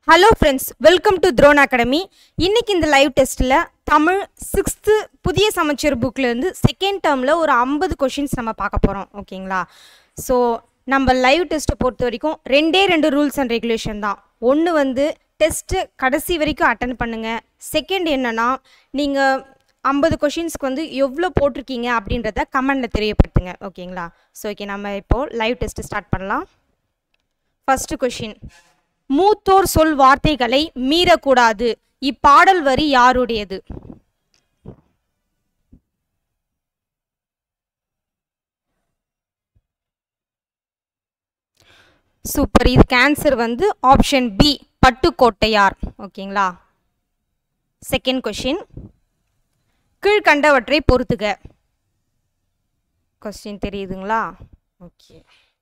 hello friends welcome to throne academy இன்னைக்கு இந்த live டெஸ்ட்டில் தமிழ் சிக்ஸ்த்து புதிய சமச்சீர் புக்லேருந்து செகண்ட் டேர்மில் ஒரு ஐம்பது கொஷின்ஸ் நம்ம பார்க்க போகிறோம் ஓகேங்களா ஸோ நம்ம லைவ் டெஸ்ட்டை பொறுத்த வரைக்கும் ரெண்டே ரெண்டு ரூல்ஸ் அண்ட் ரெகுலேஷன் தான் ஒன்று வந்து டெஸ்ட்டு கடைசி வரைக்கும் அட்டன் பண்ணுங்கள் செகண்ட் என்னென்னா நீங்கள் ஐம்பது கொஷின்ஸ்க்கு வந்து எவ்வளோ போட்டிருக்கீங்க அப்படின்றத கமெண்டில் தெரியப்படுத்துங்க ஓகேங்களா ஸோ ஓகே நம்ம இப்போது லைவ் டெஸ்ட்டு ஸ்டார்ட் பண்ணலாம் ஃபர்ஸ்ட் கொஷின் மூத்தோர் சொல் வார்த்தைகளை மீறக்கூடாது இப்பாடல் வரி யாருடையது சூப்பர் இதுக்கு ஆன்சர் வந்து ஆப்ஷன் பி பட்டுக்கோட்டையார் ஓகேங்களா செகண்ட் கொஷின் கீழ்கண்டவற்றை பொறுத்துக கொஸ்டின் தெரியுதுங்களா okay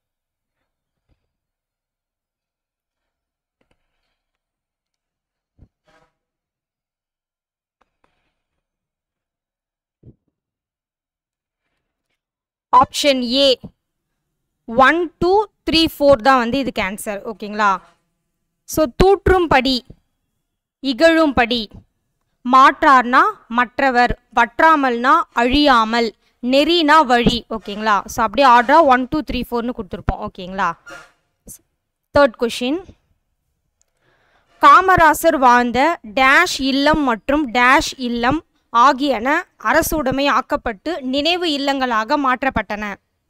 option A one two three four தான் வந்து இதுக்கு ஆன்சர் ஓகேங்களா ஸோ தூற்றும்படி இகழும்படி மாற்றார்னா மற்றவர் வற்றாமல்னா அழியாமல் நெறினா வழி ஓகேங்களா ஸோ அப்படியே ஆர்டராக ஒன் டூ த்ரீ ஃபோர்னு கொடுத்துருப்போம் ஓகேங்களா தேர்ட் கொஷின் காமராசர் வாழ்ந்த டேஷ் இல்லம் மற்றும் டேஷ் இல்லம் ஆகியன அரசுடைமை ஆக்கப்பட்டு நினைவு இல்லங்களாக மாற்றப்பட்டன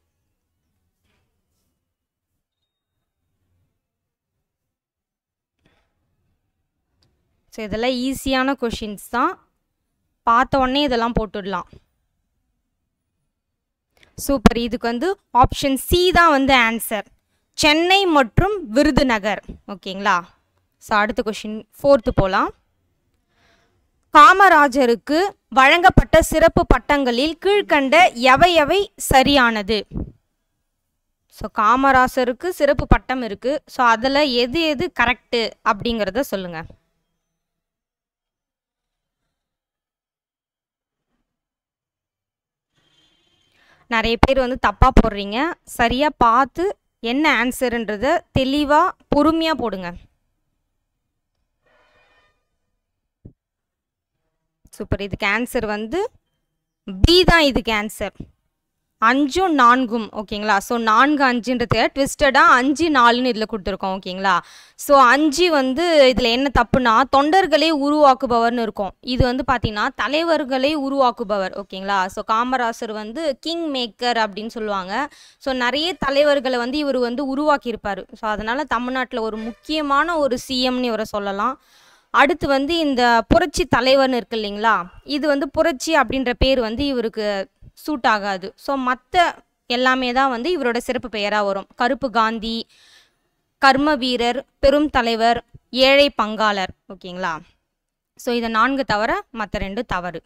ஸோ இதெல்லாம் ஈஸியான கொஷின்ஸ் தான் பார்த்த உடனே இதெல்லாம் போட்டுடலாம் சூப்பர் இதுக்கு வந்து ஆப்ஷன் சி தான் வந்து ஆன்சர் சென்னை மற்றும் விருதுநகர் ஓகேங்களா ஸோ அடுத்த கொஷின் ஃபோர்த்து போகலாம் காமராஜருக்கு வழங்கப்பட்ட சிறப்பு பட்டங்களில் கீழ்கண்ட எவை எவை சரியானது ஸோ காமராசருக்கு சிறப்பு பட்டம் இருக்கு ஸோ அதில் எது எது கரெக்டு அப்படிங்கிறத சொல்லுங்க நிறைய பேர் வந்து தப்பாக போடுறீங்க சரியாக பார்த்து என்ன ஆன்சருன்றத தெளிவாக பொறுமையாக போடுங்க சூப்பர் இதுக்கு ஆன்சர் வந்து பி தான் இதுக்கு ஆன்சர் அஞ்சும் நான்கும் ஓகேங்களா ஸோ நான்கு அஞ்சுன்றது ட்விஸ்டடாக அஞ்சு நாலுன்னு இதில் கொடுத்துருக்கோம் ஓகேங்களா ஸோ அஞ்சு வந்து இதில் என்ன தப்புனா தொண்டர்களே உருவாக்குபவர்னு இருக்கும் இது வந்து பார்த்தீங்கன்னா தலைவர்களை உருவாக்குபவர் ஓகேங்களா ஸோ காமராசர் வந்து கிங் மேக்கர் அப்படின்னு சொல்லுவாங்க ஸோ நிறைய தலைவர்களை வந்து இவர் வந்து உருவாக்கியிருப்பார் ஸோ அதனால் தமிழ்நாட்டில் ஒரு முக்கியமான ஒரு சிஎம்னு இவரை சொல்லலாம் அடுத்து வந்து இந்த புரட்சி தலைவர்னு இருக்கு இல்லைங்களா இது வந்து புரட்சி அப்படின்ற பேர் வந்து இவருக்கு சூட் ஆகாது ஸோ மற்ற எல்லாமே தான் வந்து இவரோட சிறப்பு பெயராக வரும் கருப்பு காந்தி கர்ம வீரர் பெரும் தலைவர் ஏழை பங்காளர் ஓகேங்களா ஸோ இதை நான்கு தவிர மற்ற ரெண்டு தவறு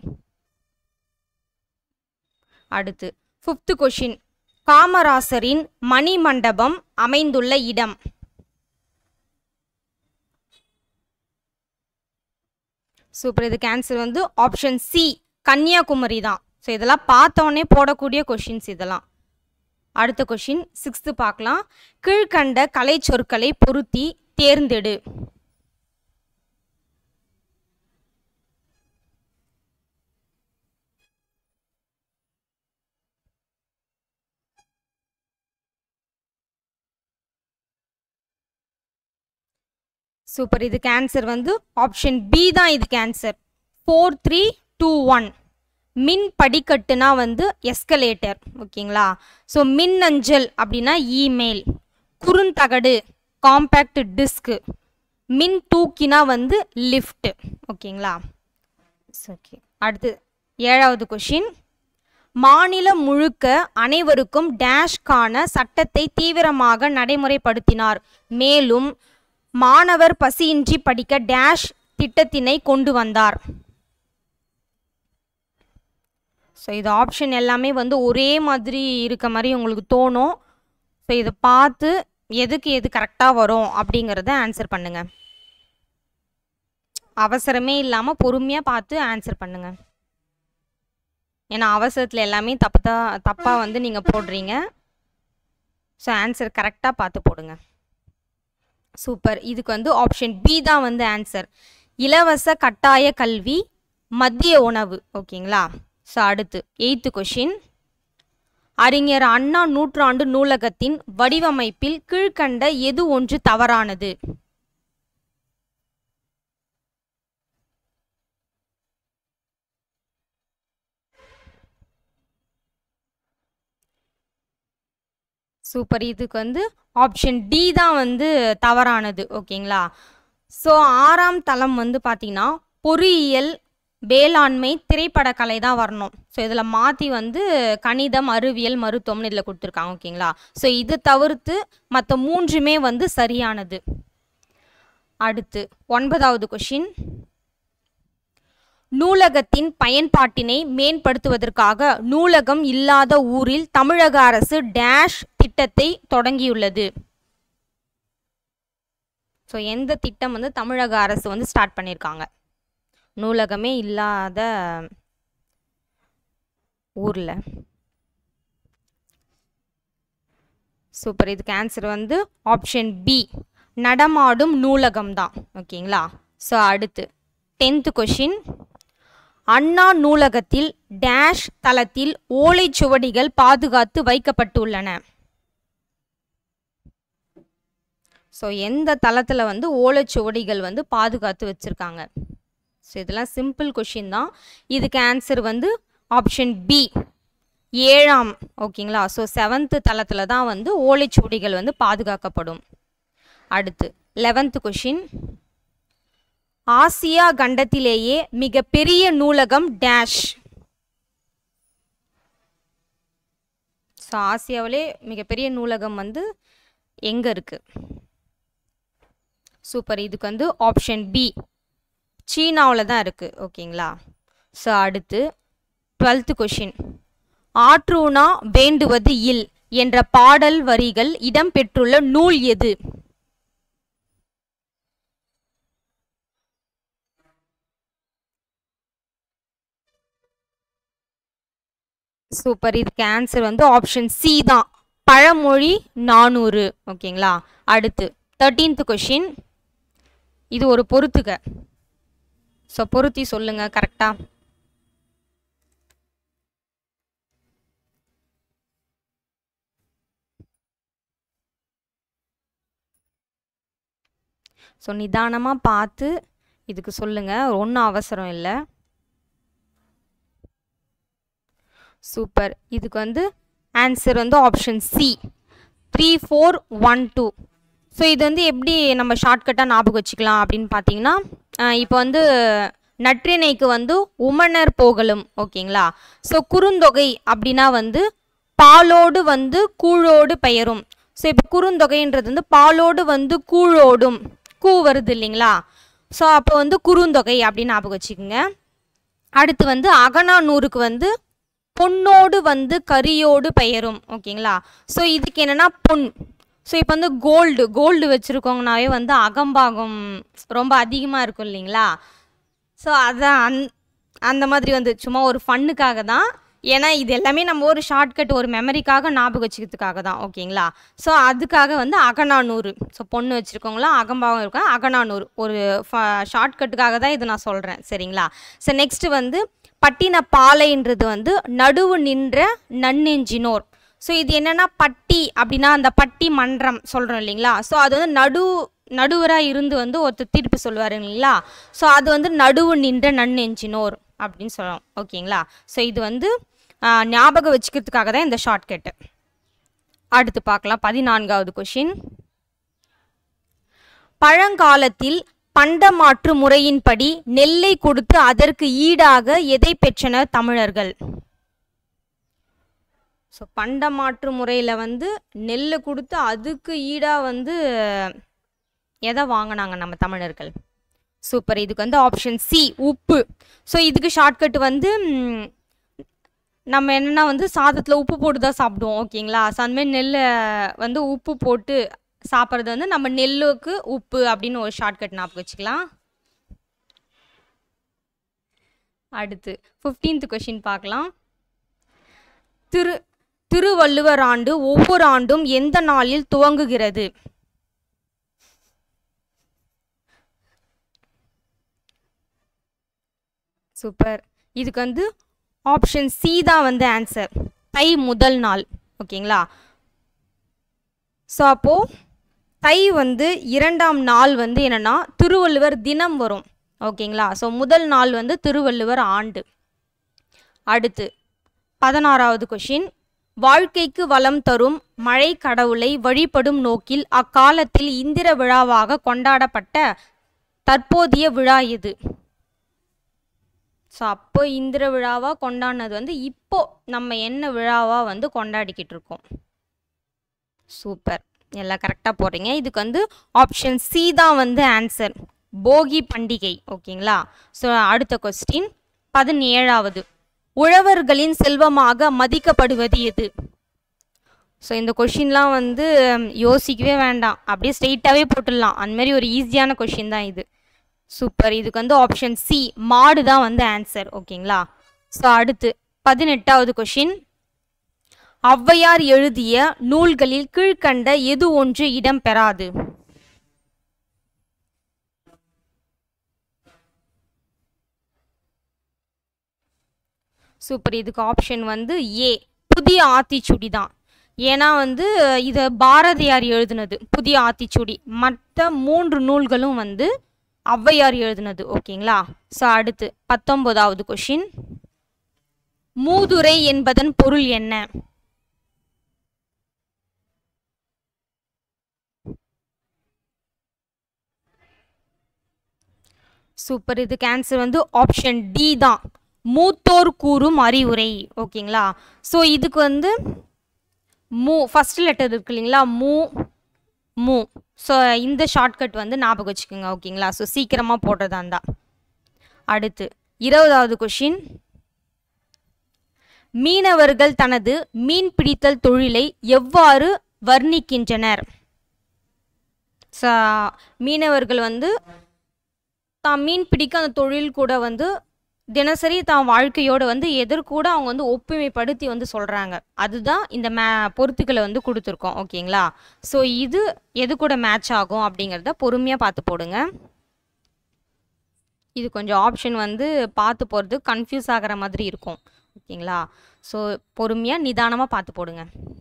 அடுத்து ஃபிஃப்த்து கொஷின் காமராசரின் மணி மண்டபம் அமைந்துள்ள இடம் சூப்பர் இதுக்கு ஆன்சர் வந்து ஆப்ஷன் சி கன்னியாகுமரி தான் ஸோ இதெல்லாம் பார்த்தோன்னே போடக்கூடிய கொஷின்ஸ் இதெல்லாம் அடுத்த கொஷின் சிக்ஸ்த்து பார்க்கலாம் கீழ்கண்ட கலை சொற்களை பொருத்தி தேர்ந்தெடு சூப்பர் இதுக்கு ஆன்சர் வந்து ஆப்ஷன் பி தான் இதுக்கு answer four three two one மின் படிக்கட்டுனா வந்து எஸ்கலேட்டர் ஓகேங்களா ஸோ மின் அஞ்சல் அப்படின்னா இமெயில் குறுந்தகடு காம்பேக்ட் டிஸ்க்கு மின் தூக்கினா வந்து லிஃப்ட் ஓகேங்களா ஓகே அடுத்து ஏழாவது கொஷின் மாநிலம் முழுக்க அனைவருக்கும் டேஷ்கான சட்டத்தை தீவிரமாக நடைமுறைப்படுத்தினார் மேலும் மாணவர் பசியின்றி படிக்க டேஷ் திட்டத்தினை கொண்டு வந்தார் ஸோ இது ஆப்ஷன் எல்லாமே வந்து ஒரே மாதிரி இருக்க மாதிரி உங்களுக்கு தோணும் ஸோ இதை பார்த்து எதுக்கு எது கரெக்டாக வரும் அப்படிங்கிறத ஆன்சர் பண்ணுங்க அவசரமே இல்லாமல் பொறுமையாக பார்த்து ஆன்சர் பண்ணுங்க ஏன்னா அவசரத்தில் எல்லாமே தப்பு தான் தப்பாக வந்து நீங்கள் போடுறீங்க ஸோ ஆன்சர் கரெக்டாக பார்த்து போடுங்க சூப்பர் இதுக்கு வந்து ஆப்ஷன் பி தான் வந்து ஆன்சர் இலவச கட்டாய கல்வி மதிய உணவு ஓகேங்களா ஸோ அடுத்து எயித்து கொஷின் அறிஞர் அண்ணா நூற்றாண்டு நூலகத்தின் வடிவமைப்பில் கீழ்கண்ட எது ஒன்று தவறானது சூப்பர் இதுக்கு வந்து ஆப்ஷன் டி தான் வந்து தவறானது ஓகேங்களா ஸோ ஆறாம் தளம் வந்து பார்த்தீங்கன்னா பொறியியல் வேளாண்மை திரைப்படக்கலை தான் வரணும் ஸோ இதில் மாற்றி வந்து கணிதம் அறிவியல் மருத்துவம்னு இதில் கொடுத்துருக்காங்க ஓகேங்களா ஸோ இது தவிர்த்து மற்ற மூன்றுமே வந்து சரியானது அடுத்து ஒன்பதாவது கொஷின் நூலகத்தின் பயன்பாட்டினை மேம்படுத்துவதற்காக நூலகம் இல்லாத ஊரில் தமிழக அரசு டேஷ் திட்டத்தை தொடங்கியுள்ளது ஸோ எந்த திட்டம் வந்து தமிழக அரசு வந்து ஸ்டார்ட் பண்ணியிருக்காங்க நூலகமே இல்லாத ஊரில் சூப்பர் இதுக்கு ஆன்சர் வந்து ஆப்ஷன் பி நடமாடும் நூலகம் தான் ஓகேங்களா ஸோ அடுத்து டென்த்து கொஷின் அண்ணா நூலகத்தில் டேஷ் தளத்தில் ஓலைச்சுவடிகள் பாதுகாத்து வைக்கப்பட்டுள்ளன ஸோ எந்த தளத்தில் வந்து ஓலைச்சுவடிகள் வந்து பாதுகாத்து வச்சுருக்காங்க ஸோ இதெல்லாம் சிம்பிள் கொஷின் தான் இதுக்கு ஆன்சர் வந்து ஆப்ஷன் பி ஏழாம் ஓகேங்களா ஸோ செவன்த்து தளத்தில் தான் வந்து ஓலைச்சுவடிகள் வந்து பாதுகாக்கப்படும் அடுத்து லெவன்த்து கொஷின் ஆசியா கண்டத்திலேயே மிக பெரிய நூலகம் டேஷ் ஸோ ஆசியாவிலே மிகப்பெரிய நூலகம் வந்து எங்கே இருக்கு சூப்பர் இதுக்கு வந்து ஆப்ஷன் பி சீனாவில் தான் இருக்குது ஓகேங்களா ஸோ அடுத்து டுவெல்த்து கொஷின் ஆற்றூனா வேண்டுவது இல் என்ற பாடல் வரிகள் இடம்பெற்றுள்ள நூல் எது சூப்பர் இதுக்கு ஆன்சர் வந்து ஆப்ஷன் சி தான் பழமொழி நானூறு ஓகேங்களா அடுத்து தேர்ட்டீன்த் கொஷின் இது ஒரு பொறுத்துக ஸோ பொருத்தி சொல்லுங்க கரெக்டா ஸோ நிதானமாக பார்த்து இதுக்கு சொல்லுங்க ஒன்றும் அவசரம் இல்லை சூப்பர் இதுக்கு வந்து ஆன்சர் வந்து option C three four one two so இது வந்து எப்படி நம்ம ஷார்ட்கட்டாக ஞாபகம் வச்சுக்கலாம் அப்படின்னு பார்த்தீங்கன்னா இப்போ வந்து நற்றிணைக்கு வந்து உமனர் போகலும் ஓகேங்களா ஸோ குறுந்தொகை அப்படின்னா வந்து பாலோடு வந்து கூழோடு பெயரும் ஸோ இப்போ குறுந்தொகைன்றது வந்து பாலோடு வந்து கூழோடும் கூ வருது இல்லைங்களா ஸோ அப்போ வந்து குறுந்தொகை அப்படின்னு ஞாபகம் வச்சுக்கோங்க அடுத்து வந்து அகநானூறுக்கு வந்து பொன்னோடு வந்து கரியோடு பெயரும் ஓகேங்களா ஸோ இதுக்கு என்னென்னா பொன் ஸோ இப்போ வந்து கோல்டு கோல்டு வச்சுருக்கோங்கனாவே வந்து அகம்பாகம் ரொம்ப அதிகமாக இருக்கும் இல்லைங்களா ஸோ அதான் அந் அந்த மாதிரி வந்து சும்மா ஒரு ஃபன்னுக்காக தான் ஏன்னா இது எல்லாமே நம்ம ஒரு ஷார்ட்கட் ஒரு மெமரிக்காக ஞாபகம் வச்சுக்கிறதுக்காக தான் ஓகேங்களா ஸோ அதுக்காக வந்து அகநானூறு ஸோ பொண்ணு வச்சுருக்கவங்களாம் அகம்பாகம் இருக்கும் அகநானூறு ஒரு ஷார்ட்கட்டுக்காக தான் இது நான் சொல்கிறேன் சரிங்களா ஸோ நெக்ஸ்ட்டு வந்து பட்டின பாலைன்றது வந்து நடுவு நின்ற நன்னெஞ்சினோர் ஸோ இது என்னென்னா பட்டி அப்படின்னா அந்த பட்டி மன்றம் சொல்கிறோம் இல்லைங்களா ஸோ அது வந்து நடு நடுவராக இருந்து வந்து ஒருத்தர் தீர்ப்பு சொல்லுவார் இல்லைங்களா ஸோ அது வந்து நடுவு நின்ற நன்னெஞ்சினோர் அப்படின்னு சொல்லுவோம் ஓகேங்களா ஸோ இது வந்து ஞாபகம் வச்சுக்கிறதுக்காக தான் இந்த ஷார்ட்கட்டு அடுத்து பார்க்கலாம் பதினான்காவது கொஷின் பழங்காலத்தில் பண்டமாற்று முறையின்படி நெல்லை கொடுத்து அதற்கு ஈடாக எதை பெற்றனர் தமிழர்கள் ஸோ பண்டமாற்று முறையில் வந்து நெல்லை கொடுத்து அதுக்கு ஈடாக வந்து எதை வாங்கினாங்க நம்ம தமிழர்கள் சூப்பர் இதுக்கு வந்து ஆப்ஷன் சி உப்பு ஸோ இதுக்கு ஷார்ட்கட் வந்து நம்ம என்னென்னா வந்து சாதத்தில் உப்பு போட்டு தான் சாப்பிடுவோம் ஓகேங்களா ஸோ அந்தமாதிரி நெல்லை வந்து உப்பு போட்டு சாப்பிட்றது வந்து நம்ம நெல்லுக்கு உப்பு அப்படின்னு ஒரு ஷார்ட்கட் ஞாபகம் வச்சுக்கலாம் அடுத்து ஃபிஃப்டீன்த் கொஷின் பார்க்கலாம் திரு திருவள்ளுவர் ஆண்டு ஒவ்வொரு ஆண்டும் எந்த நாளில் துவங்குகிறது சூப்பர் இதுக்கு வந்து ஆப்ஷன் சி தான் வந்து ஆன்சர் தை முதல் நாள் ஓகேங்களா ஸோ அப்போது தை வந்து இரண்டாம் நாள் வந்து என்னென்னா திருவள்ளுவர் தினம் வரும் ஓகேங்களா ஸோ முதல் நாள் வந்து திருவள்ளுவர் ஆண்டு அடுத்து பதினாறாவது கொஷின் வாழ்க்கைக்கு வளம் தரும் மழை கடவுளை வழிபடும் நோக்கில் அக்காலத்தில் இந்திர விழாவாக கொண்டாடப்பட்ட தற்போதைய விழா எது ஸோ அப்போ இந்திர விழாவாக கொண்டாடினது வந்து இப்போ நம்ம என்ன விழாவாக வந்து கொண்டாடிக்கிட்டு இருக்கோம் சூப்பர் எல்லாம் கரெக்டாக போடுறீங்க இதுக்கு வந்து ஆப்ஷன் சி தான் வந்து ஆன்சர் போகி பண்டிகை ஓகேங்களா ஸோ அடுத்த கொஸ்டின் பதினேழாவது உழவர்களின் செல்வமாக மதிக்கப்படுவது எது ஸோ இந்த கொஷின்லாம் வந்து யோசிக்கவே வேண்டாம் அப்படியே ஸ்ட்ரெயிட்டாகவே போட்டுடலாம் அந்த மாதிரி ஒரு ஈஸியான கொஷின் தான் இது சூப்பர் இதுக்கு வந்து ஆப்ஷன் சி மாடு தான் வந்து ஆன்சர் ஓகேங்களா ஸோ அடுத்து பதினெட்டாவது கொஷின் ஔவையார் எழுதிய நூல்களில் கீழ்கண்ட எது ஒன்று இடம்பெறாது சூப்பர் இதுக்கு ஆப்ஷன் வந்து ஏ புதிய ஆத்திச்சுடி தான் ஏன்னா வந்து இதை பாரதியார் எழுதுனது புதிய ஆத்திச்சுடி மற்ற மூன்று நூல்களும் வந்து ஔவையார் எழுதுனது ஓகேங்களா ஸோ அடுத்து பத்தொன்பதாவது கொஷின் மூதுரை என்பதன் பொருள் என்ன சூப்பர் இதுக்கு ஆன்சர் வந்து ஆப்ஷன் டி தான் மூத்தோர் கூறும் அறிவுரை ஓகேங்களா ஸோ இதுக்கு வந்து மூ ஃபர்ஸ்ட் லெட்டர் இருக்கு இல்லைங்களா மூ மூ ஸோ இந்த ஷார்ட்கட் வந்து ஞாபகம் வச்சுக்கோங்க ஓகேங்களா ஸோ சீக்கிரமாக போடுறதா இருந்தா அடுத்து இருபதாவது கொஷின் மீனவர்கள் தனது மீன் பிடித்தல் தொழிலை எவ்வாறு வர்ணிக்கின்றனர் ஸோ மீனவர்கள் வந்து தான் மீன் பிடிக்க அந்த தொழில் கூட வந்து தினசரி தான் வாழ்க்கையோட வந்து எதிர்கூட அவங்க வந்து ஒப்புமைப்படுத்தி வந்து சொல்கிறாங்க அதுதான் இந்த மே பொறுத்துக்களை வந்து கொடுத்துருக்கோம் ஓகேங்களா ஸோ இது எது கூட மேட்ச் ஆகும் அப்படிங்கிறத பொறுமையாக பார்த்து போடுங்க இது கொஞ்சம் ஆப்ஷன் வந்து பார்த்து போகிறது கன்ஃபியூஸ் ஆகிற மாதிரி இருக்கும் ஓகேங்களா ஸோ பொறுமையாக நிதானமாக பார்த்து போடுங்க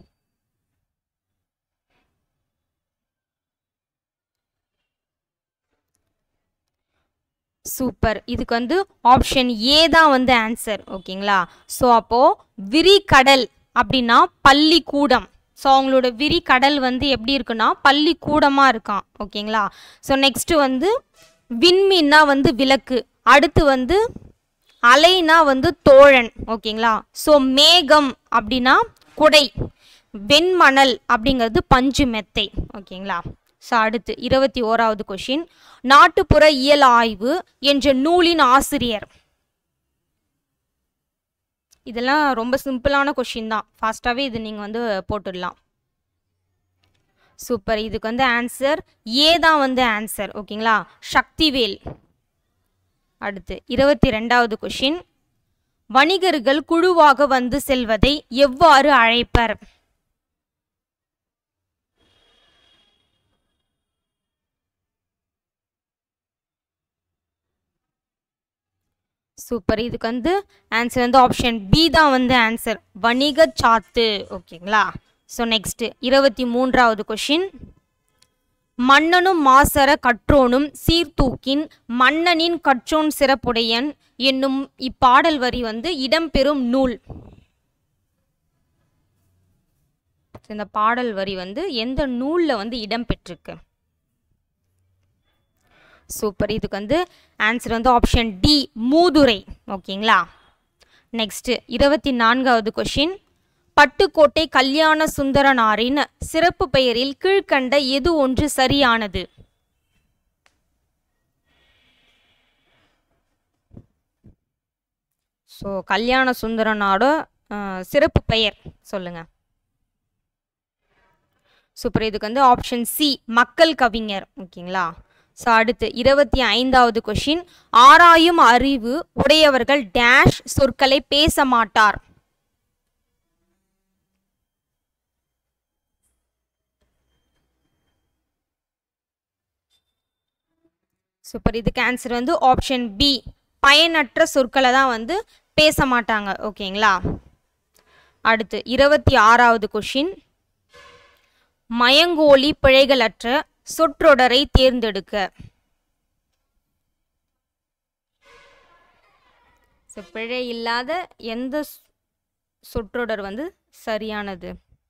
சூப்பர் இதுக்கு வந்து ஆப்ஷன் ஏ தான் வந்து ஆன்சர் ஓகேங்களா ஸோ அப்போது விரிகடல் அப்படின்னா பள்ளிக்கூடம் ஸோ அவங்களோட விரிகடல் வந்து எப்படி இருக்குன்னா பள்ளிக்கூடமாக இருக்கான் ஓகேங்களா ஸோ நெக்ஸ்ட்டு வந்து விண்மீன்னா வந்து விளக்கு அடுத்து வந்து அலைனா வந்து தோழன் ஓகேங்களா ஸோ மேகம் அப்படின்னா குடை வெண்மணல் அப்படிங்கிறது பஞ்சு மெத்தை ஓகேங்களா ஸோ அடுத்து இருபத்தி ஓராவது கொஷின் நாட்டுப்புற இயல் ஆய்வு என்ற நூலின் ஆசிரியர் இதெல்லாம் ரொம்ப சிம்பிளான கொஷின் தான் ஃபாஸ்ட்டாகவே இது நீங்கள் வந்து போட்டுடலாம் சூப்பர் இதுக்கு வந்து ஆன்சர் ஏ தான் வந்து ஆன்சர் ஓகேங்களா சக்திவேல் அடுத்து இருபத்தி ரெண்டாவது கொஷின் வணிகர்கள் குழுவாக வந்து செல்வதை எவ்வாறு அழைப்பர் சூப்பர் இதுக்கு வந்து ஆன்சர் வந்து ஆப்ஷன் பி தான் வந்து ஆன்சர் வணிக சாத்து ஓகேங்களா ஸோ நெக்ஸ்ட் இருபத்தி மூன்றாவது கொஷின் மன்னனும் மாசர கற்றோனும் சீர்தூக்கின் மன்னனின் கற்றோன் சிறப்புடையன் என்னும் இப்பாடல் வரி வந்து இடம்பெறும் நூல் இந்த பாடல் வரி வந்து எந்த நூலில் வந்து இடம்பெற்றிருக்கு சூப்பர் இதுக்கு வந்து ஆன்சர் வந்து ஆப்ஷன் டி மூதுரை ஓகேங்களா நெக்ஸ்ட் இருபத்தி நான்காவது கொஷின் பட்டுக்கோட்டை கல்யாண சுந்தரனாரின் சிறப்பு பெயரில் கீழ்கண்ட எது ஒன்று சரியானது ஸோ கல்யாண சுந்தரனாரோட அஹ், சிறப்பு பெயர் சொல்லுங்க சூப்பர் இதுக்கு வந்து ஆப்ஷன் சி மக்கள் கவிஞர் ஓகேங்களா ஸோ அடுத்து இருபத்தி ஐந்தாவது கொஷின் ஆராயும் அறிவு உடையவர்கள் டேஷ் சொற்களை பேச மாட்டார் சூப்பர் இதுக்கு ஆன்சர் வந்து ஆப்ஷன் பி பயனற்ற சொற்களை தான் வந்து பேச மாட்டாங்க ஓகேங்களா அடுத்து இருபத்தி ஆறாவது கொஷின் மயங்கோலி பிழைகளற்ற சொற்றொடரை தேர்ந்தெடுக்க ஸோ பிழை இல்லாத எந்த சொ- சொற்றொடர் வந்து சரியானது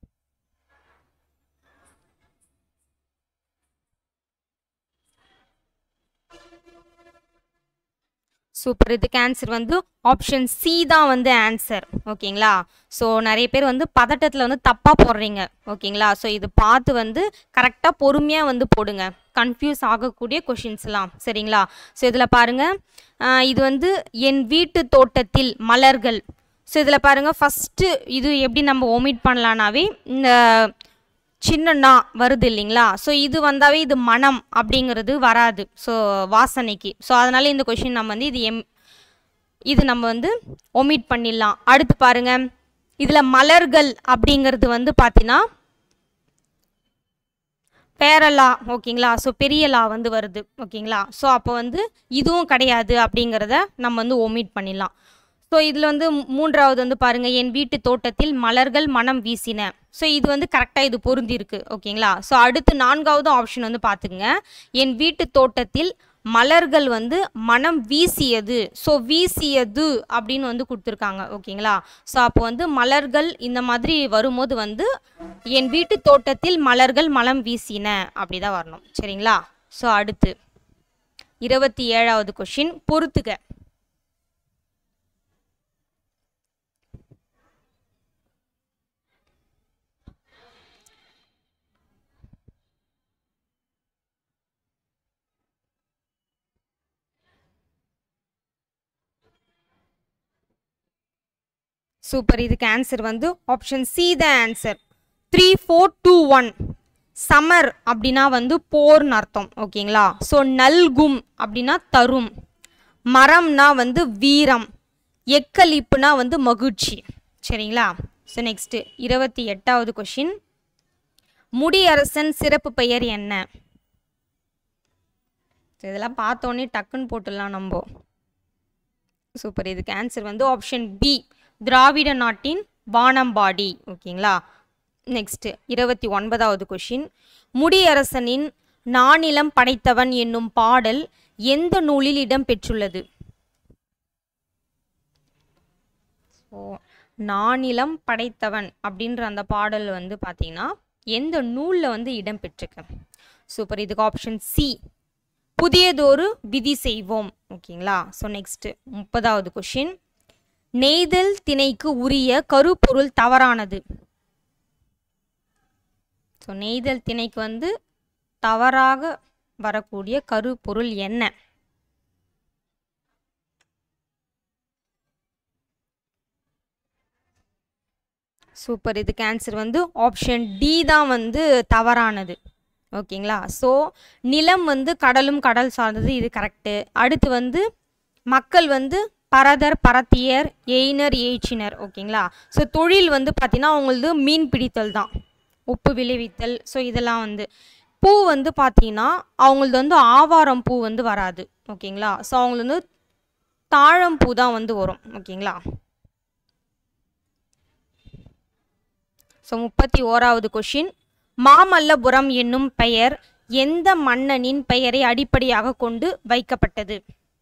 சூப்பர் இதுக்கு ஆன்சர் வந்து ஆப்ஷன் சி தான் வந்து ஆன்சர் ஓகேங்களா ஸோ நிறைய பேர் வந்து பதட்டத்தில் வந்து தப்பாக போடுறீங்க ஓகேங்களா ஸோ இது பார்த்து வந்து கரெக்டாக பொறுமையாக வந்து போடுங்க கன்ஃபியூஸ் ஆகக்கூடிய கொஷின்ஸ்லாம் சரிங்களா ஸோ இதில் பாருங்கள் இது வந்து என் வீட்டு தோட்டத்தில் மலர்கள் ஸோ இதில் பாருங்கள் ஃபஸ்ட்டு இது எப்படி நம்ம ஒமிட் பண்ணலான்னாவே இந்த சின்ன நா வருது இல்லைங்களா ஸோ இது வந்தாவே இது மனம் அப்படிங்கிறது வராது ஸோ வாசனைக்கு ஸோ அதனால இந்த கொஷின் நம்ம வந்து இது எம் இது நம்ம வந்து ஒமிட் பண்ணிடலாம் அடுத்து பாருங்க இதில் மலர்கள் அப்படிங்கிறது வந்து பார்த்தீங்கன்னா பேரலா ஓகேங்களா ஸோ பெரிய லா வந்து வருது ஓகேங்களா ஸோ அப்போ வந்து இதுவும் கிடையாது அப்படிங்கிறத நம்ம வந்து ஒமிட் பண்ணிடலாம் ஸோ இதில் வந்து மூ- மூன்றாவது வந்து பாருங்க என் வீட்டு தோட்டத்தில் மலர்கள் மனம் வீசின ஸோ இது வந்து கரெக்டாக இது பொருந்திருக்கு ஓகேங்களா ஸோ அடுத்து நான்காவது ஆப்ஷன் வந்து பார்த்துக்குங்க என் வீட்டு தோட்டத்தில் மலர்கள் வந்து மனம் வீசியது ஸோ வீசியது அப்படின்னு வந்து கொடுத்துருக்காங்க ஓகேங்களா ஸோ அப்போ வந்து மலர்கள் இந்த மாதிரி வரும்போது வந்து என் வீட்டு தோட்டத்தில் மலர்கள் மனம் வீசின அப்படி தான் வரணும் சரிங்களா ஸோ அடுத்து இருபத்தி ஏழாவது கொஷின் பொறுத்துக சூப்பர் இதுக்கு ஆன்சர் வந்து option C the answer three four two one சமர் அப்படின்னா வந்து போர்னு அர்த்தம் ஓகேங்களா ஸோ நல்கும் அப்படின்னா தரும் மரம்னா வந்து வீரம் எக்களிப்புனா வந்து மகிழ்ச்சி சரிங்களா ஸோ நெக்ஸ்ட்டு இருபத்தி எட்டாவது கொஷின் முடியரசன் சிறப்பு பெயர் என்ன So, இதெல்லாம் பார்த்தோன்னே டக்குன்னு போட்டுடலாம் நம்ம சூப்பர் இதுக்கு ஆன்சர் வந்து ஆப்ஷன் பி திராவிட நாட்டின் வானம்பாடி ஓகேங்களா நெக்ஸ்ட் இருபத்தி ஒன்பதாவது கொஷின் முடியரசனின் நானிலம் படைத்தவன் என்னும் பாடல் எந்த நூலில் இடம் பெற்றுள்ளது ஸோ நானிலம் படைத்தவன் அப்படின்ற அந்த பாடல் வந்து பார்த்தீங்கன்னா எந்த நூலில் வந்து இடம் பெற்றிருக்கு சூப்பர் இதுக்கு ஆப்ஷன் சி புதியதொரு விதி செய்வோம் ஓகேங்களா ஸோ நெக்ஸ்ட் முப்பதாவது கொஷின் நெய்தல் திணைக்கு உரிய கருப்பொருள் தவறானது ஸோ நெய்தல் திணைக்கு வந்து தவறாக வரக்கூடிய கருப்பொருள் என்ன சூப்பர் இதுக்கு ஆன்சர் வந்து ஆப்ஷன் டி தான் வந்து தவறானது ஓகேங்களா ஸோ நிலம் வந்து கடலும் கடல் சார்ந்தது இது கரெக்டு அடுத்து வந்து மக்கள் வந்து பரதர் பரத்தியர் எயினர் எய்ச்சினர் ஓகேங்களா ஸோ தொழில் வந்து பார்த்தீங்கன்னா அவங்களது மீன் பிடித்தல் தான் உப்பு விளைவித்தல் ஸோ இதெல்லாம் வந்து பூ வந்து பார்த்தீங்கன்னா அவங்களது வந்து ஆவாரம் பூ வந்து வராது ஓகேங்களா ஸோ அவங்களது வந்து தாழம்பூ தான் வந்து வரும் ஓகேங்களா ஸோ முப்பத்தி ஓராவது கொஷின் மாமல்லபுரம் என்னும் பெயர் எந்த மன்னனின் பெயரை அடிப்படையாக கொண்டு வைக்கப்பட்டது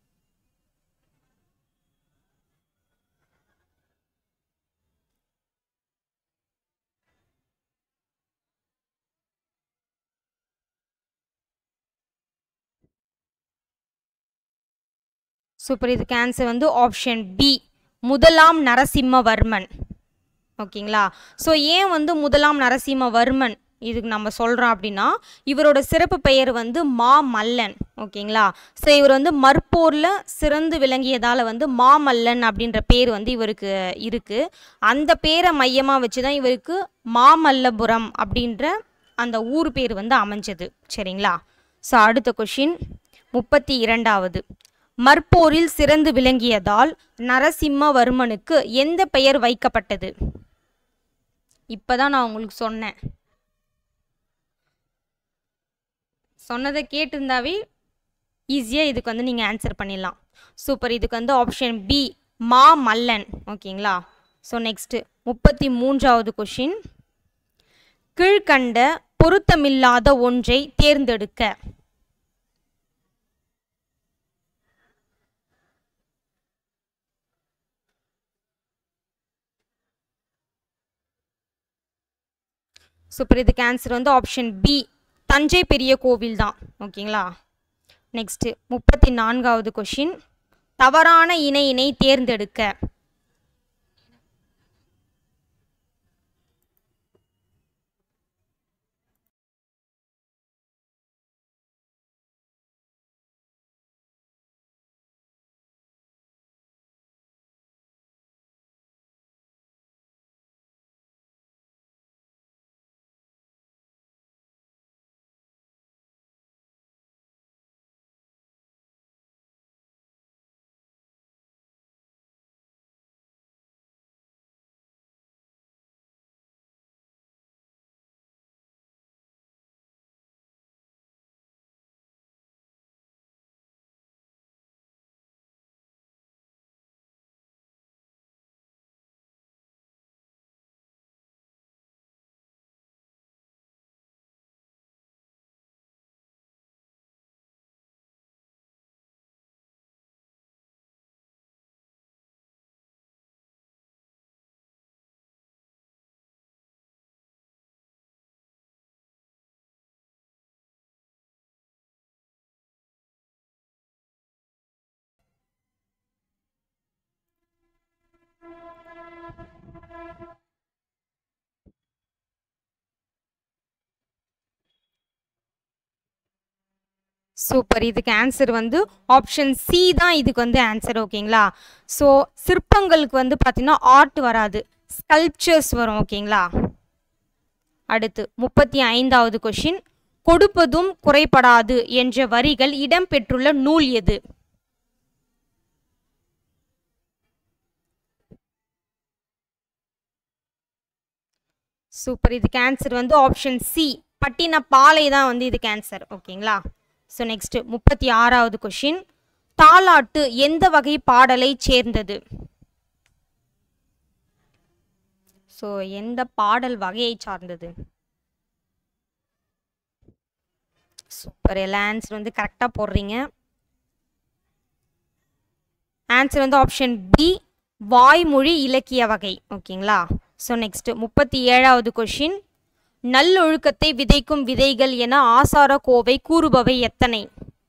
சூப்பர் இதுக்கு ஆன்சர் வந்து ஆப்ஷன் பி முதலாம் நரசிம்மவர்மன் ஓகேங்களா ஸோ ஏன் வந்து முதலாம் நரசிம்மவர்மன் இதுக்கு நம்ம சொல்கிறோம் அப்படின்னா இவரோட சிறப்பு பெயர் வந்து மா மல்லன் ஓகேங்களா ஸோ இவர் வந்து மற்போரில் சிறந்து விளங்கியதால் வந்து மாமல்லன் அப்படின்ற பேர் வந்து இவருக்கு இருக்குது அந்த பேரை மையமாக வச்சு தான் இவருக்கு மாமல்லபுரம் அப்படின்ற அந்த ஊர் பேர் வந்து அமைஞ்சது சரிங்களா ஸோ அடுத்த கொஷின் முப்பத்தி இரண்டாவது மற்போரில் சிறந்து விளங்கியதால் நரசிம்மவர்மனுக்கு எந்த பெயர் வைக்கப்பட்டது இப்பதான் நான் உங்களுக்கு சொன்னேன் சொன்னதை கேட்டிருந்தாவே ஈஸியாக இதுக்கு வந்து நீங்கள் ஆன்சர் பண்ணிடலாம் சூப்பர் இதுக்கு வந்து ஆப்ஷன் பி மா மல்லன் ஓகேங்களா ஸோ நெக்ஸ்ட்டு முப்பத்தி மூன்றாவது கொஷின் கீழ்கண்ட பொருத்தமில்லாத ஒன்றை தேர்ந்தெடுக்க சூப்பர் இதுக்கு ஆன்சர் வந்து ஆப்ஷன் பி தஞ்சை பெரிய கோவில் தான் ஓகேங்களா நெக்ஸ்ட்டு முப்பத்தி நான்காவது கொஷின் தவறான இணையினை தேர்ந்தெடுக்க சூப்பர் இதுக்கு ஆன்சர் வந்து ஆப்ஷன் சி தான் இதுக்கு வந்து ஆன்சர் ஓகேங்களா ஸோ சிற்பங்களுக்கு வந்து பார்த்தீங்கன்னா ஆர்ட் வராது ஸ்கல்ப்சர்ஸ் வரும் ஓகேங்களா அடுத்து முப்பத்தி ஐந்தாவது கொஷின் கொடுப்பதும் குறைபடாது என்ற வரிகள் இடம்பெற்றுள்ள நூல் எது சூப்பர் இதுக்கு ஆன்சர் வந்து ஆப்ஷன் சி பட்டின பாலை தான் வந்து இதுக்கு ஆன்சர் ஓகேங்களா ஸோ நெக்ஸ்ட் முப்பத்தி ஆறாவது கொஷின் தாலாட்டு எந்த வகை பாடலை சேர்ந்தது ஸோ எந்த பாடல் வகையை சார்ந்தது சூப்பர் எல்லா ஆன்சர் வந்து கரெக்டாக போடுறீங்க ஆன்சர் வந்து ஆப்ஷன் பி வாய்மொழி இலக்கிய வகை ஓகேங்களா ஸோ நெக்ஸ்ட் முப்பத்தி ஏழாவது கொஷின் நல்லொழுக்கத்தை விதைக்கும் விதைகள் என ஆசார கோவை கூறுபவை எத்தனை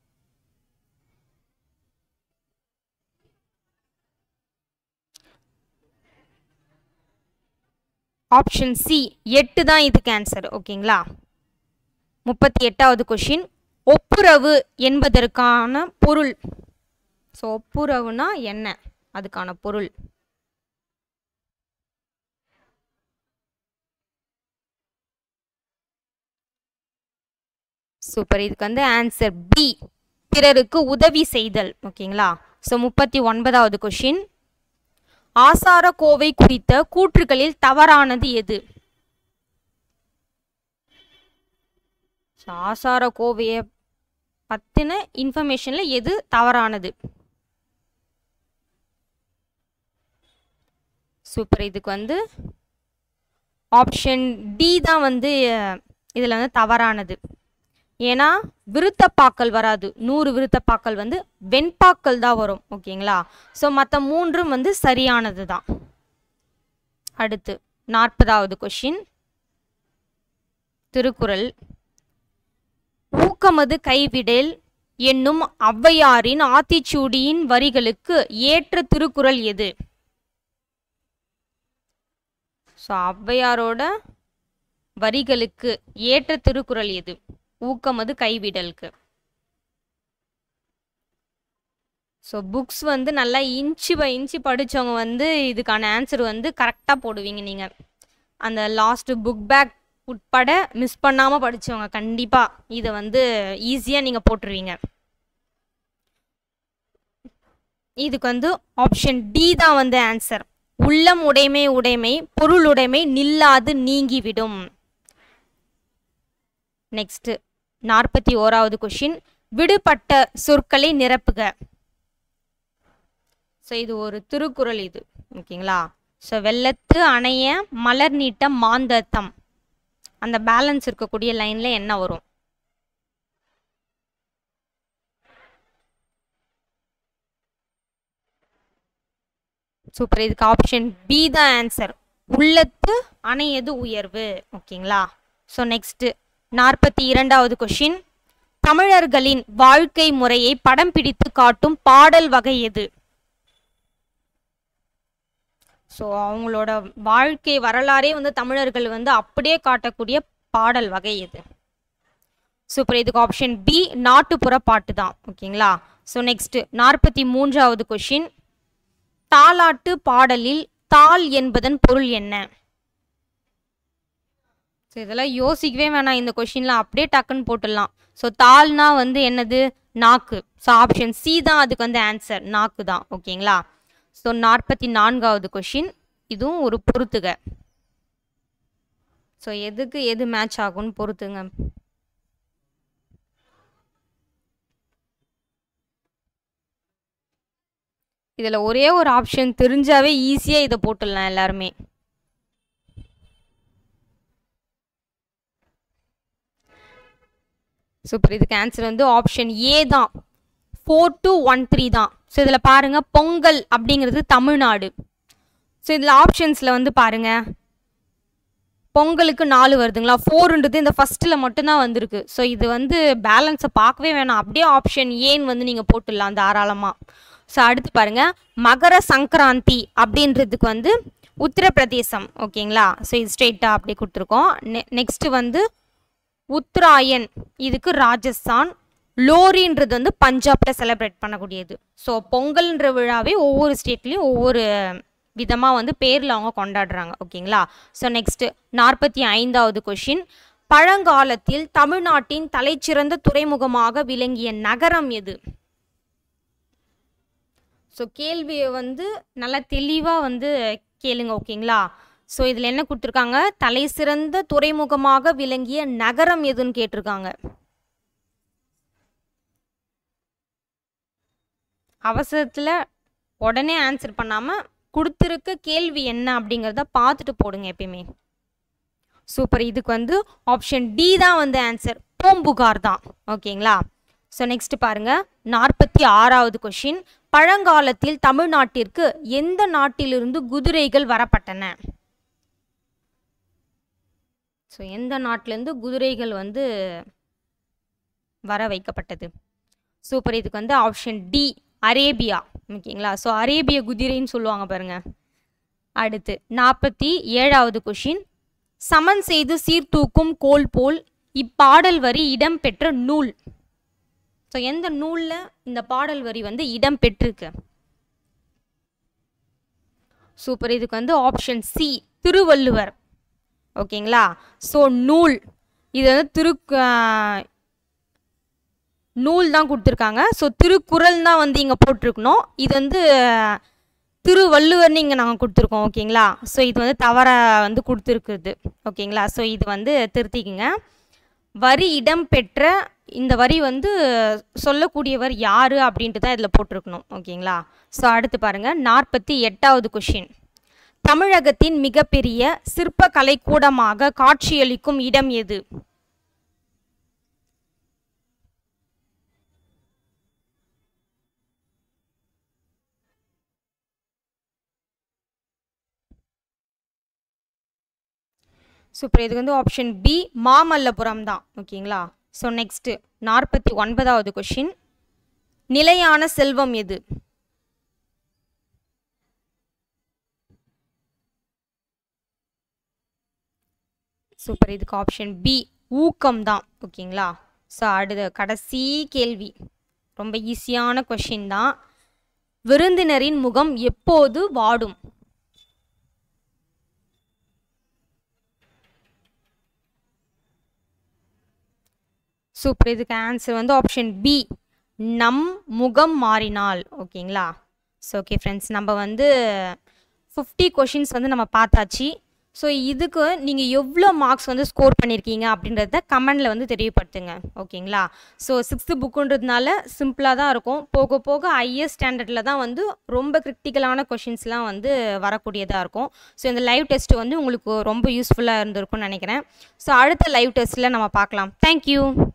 ஆப்ஷன் சி எட்டு தான் இதுக்கு ஆன்சர் ஓகேங்களா முப்பத்தி எட்டாவது கொஷின் ஒப்புரவு என்பதற்கான பொருள் ஸோ ஒப்புரவுனா என்ன அதுக்கான பொருள் சூப்பர் இதுக்கு வந்து ஆன்சர் பி பிறருக்கு உதவி செய்தல் ஓகேங்களா ஸோ முப்பத்தி ஒன்பதாவது கொஷின் ஆசார கோவை குறித்த கூற்றுகளில் தவறானது எது ஸோ ஆசார கோவையை பற்றின இன்ஃபர்மேஷனில் எது தவறானது சூப்பர் இதுக்கு வந்து ஆப்ஷன் டி தான் வந்து இதில் வந்து தவறானது ஏன்னா விருத்தப்பாக்கள் வராது நூறு விருத்தப்பாக்கள் வந்து வெண்பாக்கள் தான் வரும் ஓகேங்களா ஸோ மற்ற மூன்றும் வந்து சரியானது தான் அடுத்து நாற்பதாவது கொஷின் திருக்குறள் ஊக்கமது கைவிடல் என்னும் ஔவையாரின் ஆத்திச்சூடியின் வரிகளுக்கு ஏற்ற திருக்குறள் எது ஸோ ஔவையாரோட வரிகளுக்கு ஏற்ற திருக்குறள் எது ஊக்கமது கைவிடலுக்கு ஸோ புக்ஸ் வந்து நல்லா இன்ச்சு பை இன்ச்சு படித்தவங்க வந்து இதுக்கான ஆன்சர் வந்து கரெக்டாக போடுவீங்க நீங்கள் அந்த லாஸ்ட்டு புக் பேக் உட்பட மிஸ் பண்ணாமல் படித்தவங்க கண்டிப்பாக இதை வந்து ஈஸியாக நீங்கள் போட்டுருவீங்க இதுக்கு வந்து ஆப்ஷன் டி தான் வந்து ஆன்சர் உள்ளம் உடைமை உடைமை பொருளுடைமை நில்லாது நீங்கிவிடும் நெக்ஸ்ட்டு நாற்பத்தி ஓராவது கொஷின் விடுபட்ட சொற்களை நிரப்புக ஸோ இது ஒரு திருக்குறள் இது ஓகேங்களா ஸோ வெள்ளத்து அணைய மலர் நீட்டம் மாந்தத்தம் அந்த பேலன்ஸ் இருக்கக்கூடிய லைன்ல என்ன வரும் சூப்பர் இதுக்கு ஆப்ஷன் பி தான் ஆன்சர் உள்ளத்து அணையது உயர்வு ஓகேங்களா ஸோ நெக்ஸ்ட் நாற்பத்தி இரண்டாவது கொஷின் தமிழர்களின் வாழ்க்கை முறையை படம் பிடித்து காட்டும் பாடல் வகை எது ஸோ அவங்களோட வாழ்க்கை வரலாறே வந்து தமிழர்கள் வந்து அப்படியே காட்டக்கூடிய பாடல் வகை எது சூப்பர் இதுக்கு ஆப்ஷன் பி நாட்டுப்புற பாட்டு தான் ஓகேங்களா ஸோ நெக்ஸ்ட் நாற்பத்தி மூன்றாவது கொஷின் தாலாட்டு பாடலில் தாள் என்பதன் பொருள் என்ன ஸோ இதெல்லாம் யோசிக்கவே வேணாம் இந்த கொஷின்லாம் அப்படியே டக்குன்னு போட்டுடலாம் ஸோ தாள்னா வந்து என்னது நாக்கு ஸோ ஆப்ஷன் சி தான் அதுக்கு வந்து ஆன்சர் நாக்கு தான் ஓகேங்களா ஸோ நாற்பத்தி நான்காவது கொஷின் இதுவும் ஒரு பொறுத்துக ஸோ எதுக்கு எது மேட்ச் ஆகும்னு பொறுத்துங்க இதில் ஒரே ஒரு ஆப்ஷன் தெரிஞ்சாவே ஈஸியாக இதை போட்டுடலாம் எல்லாருமே சூப்பர் இதுக்கு ஆன்சர் வந்து ஆப்ஷன் ஏ தான் ஃபோர் டூ ஒன் த்ரீ தான் ஸோ இதில் பாருங்க பொங்கல் அப்படிங்கிறது தமிழ்நாடு ஸோ இதில் ஆப்ஷன்ஸில் வந்து பாருங்க பொங்கலுக்கு நாலு வருதுங்களா ஃபோருன்றது இந்த ஃபஸ்ட்டில் மட்டும்தான் வந்திருக்கு ஸோ இது வந்து பேலன்ஸை பார்க்கவே வேணாம் அப்படியே ஆப்ஷன் ஏன்னு வந்து நீங்கள் போட்டுடலாம் தாராளமாக ஸோ அடுத்து பாருங்க மகர சங்கராந்தி அப்படின்றதுக்கு வந்து உத்தரப்பிரதேசம் ஓகேங்களா ஸோ இது ஸ்ட்ரெயிட்டாக அப்படி கொடுத்துருக்கோம் நெ நெக்ஸ்ட்டு வந்து உத்தராயன் இதுக்கு ராஜஸ்தான் லோரின்றது வந்து பஞ்சாப்ல செலிப்ரேட் பண்ணக்கூடியது ஸோ பொங்கல்ன்ற விழாவே ஒவ்வொரு ஸ்டேட்லேயும் ஒவ்வொரு விதமாக வந்து பேரில் அவங்க கொண்டாடுறாங்க ஓகேங்களா ஸோ நெக்ஸ்ட்டு நாற்பத்தி ஐந்தாவது கொஷின் பழங்காலத்தில் தமிழ்நாட்டின் தலைச்சிறந்த துறைமுகமாக விளங்கிய நகரம் எது ஸோ கேள்வியை வந்து நல்லா தெளிவாக வந்து கேளுங்க ஓகேங்களா ஸோ இதில் என்ன கொடுத்துருக்காங்க தலை சிறந்த துறைமுகமாக விளங்கிய நகரம் எதுன்னு கேட்டிருக்காங்க அவசரத்தில் உடனே ஆன்சர் பண்ணாமல் கொடுத்துருக்க கேள்வி என்ன அப்படிங்கிறத பார்த்துட்டு போடுங்க எப்பயுமே சூப்பர் இதுக்கு வந்து ஆப்ஷன் டி தான் வந்து ஆன்சர் பூம்புகார் தான் ஓகேங்களா ஸோ நெக்ஸ்ட் பாருங்க நாற்பத்தி ஆறாவது கொஷின் பழங்காலத்தில் தமிழ்நாட்டிற்கு எந்த நாட்டிலிருந்து குதிரைகள் வரப்பட்டன ஸோ எந்த நாட்டிலேருந்து குதிரைகள் வந்து வர வைக்கப்பட்டது சூப்பர் இதுக்கு வந்து ஆப்ஷன் டி அரேபியா ஓகேங்களா ஸோ அரேபிய குதிரைன்னு சொல்லுவாங்க பாருங்க அடுத்து நாற்பத்தி ஏழாவது கொஷின் சமன் செய்து சீர்தூக்கும் கோல் போல் இப்பாடல் வரி இடம்பெற்ற நூல் ஸோ எந்த நூலில் இந்த பாடல் வரி வந்து இடம் பெற்றிருக்கு சூப்பர் இதுக்கு வந்து ஆப்ஷன் சி திருவள்ளுவர் ஓகேங்களா ஸோ நூல் இது வந்து திரு நூல் தான் கொடுத்துருக்காங்க ஸோ திருக்குறள் தான் வந்து இங்கே போட்டிருக்கணும் இது வந்து திருவள்ளுவர்னு இங்கே நாங்கள் கொடுத்துருக்கோம் ஓகேங்களா ஸோ இது வந்து தவற வந்து கொடுத்துருக்குது ஓகேங்களா ஸோ இது வந்து திருத்திக்குங்க வரி இடம் பெற்ற இந்த வரி வந்து சொல்லக்கூடியவர் யார் அப்படின்ட்டு தான் இதில் போட்டிருக்கணும் ஓகேங்களா ஸோ அடுத்து பாருங்கள் நாற்பத்தி எட்டாவது கொஷின் தமிழகத்தின் மிகப்பெரிய சிற்ப கலைக்கூடமாக காட்சியளிக்கும் இடம் எது சூப்பர் இதுக்கு வந்து ஆப்ஷன் பி மாமல்லபுரம் தான் ஓகேங்களா ஸோ நெக்ஸ்ட்டு நாற்பத்தி ஒன்பதாவது கொஷின் நிலையான செல்வம் எது சூப்பர் இதுக்கு ஆப்ஷன் பி ஊக்கம் தான் ஓகேங்களா ஸோ அடுத்த கடைசி கேள்வி ரொம்ப ஈஸியான கொஷின் தான் விருந்தினரின் முகம் எப்போது வாடும் சூப்பர் இதுக்கு ஆன்சர் வந்து ஆப்ஷன் பி நம் முகம் மாறினால் ஓகேங்களா ஸோ ஓகே ஃப்ரெண்ட்ஸ் நம்ம வந்து ஃபிஃப்டி கொஷின்ஸ் வந்து நம்ம பார்த்தாச்சு ஸோ இதுக்கு நீங்கள் எவ்வளோ மார்க்ஸ் வந்து ஸ்கோர் பண்ணியிருக்கீங்க அப்படின்றத கமெண்டில் வந்து தெரியப்படுத்துங்க ஓகேங்களா ஸோ சிக்ஸ்த்து புக்குன்றதுனால சிம்பிளாக தான் இருக்கும் போக போக ஹையர் ஸ்டாண்டர்டில் தான் வந்து ரொம்ப கிரிட்டிக்கலான கொஷின்ஸ்லாம் வந்து வரக்கூடியதாக இருக்கும் ஸோ இந்த லைவ் டெஸ்ட் வந்து உங்களுக்கு ரொம்ப யூஸ்ஃபுல்லாக இருந்திருக்கும்னு நினைக்கிறேன் ஸோ அடுத்த லைவ் டெஸ்ட்டில் நம்ம பார்க்கலாம் தேங்க்யூ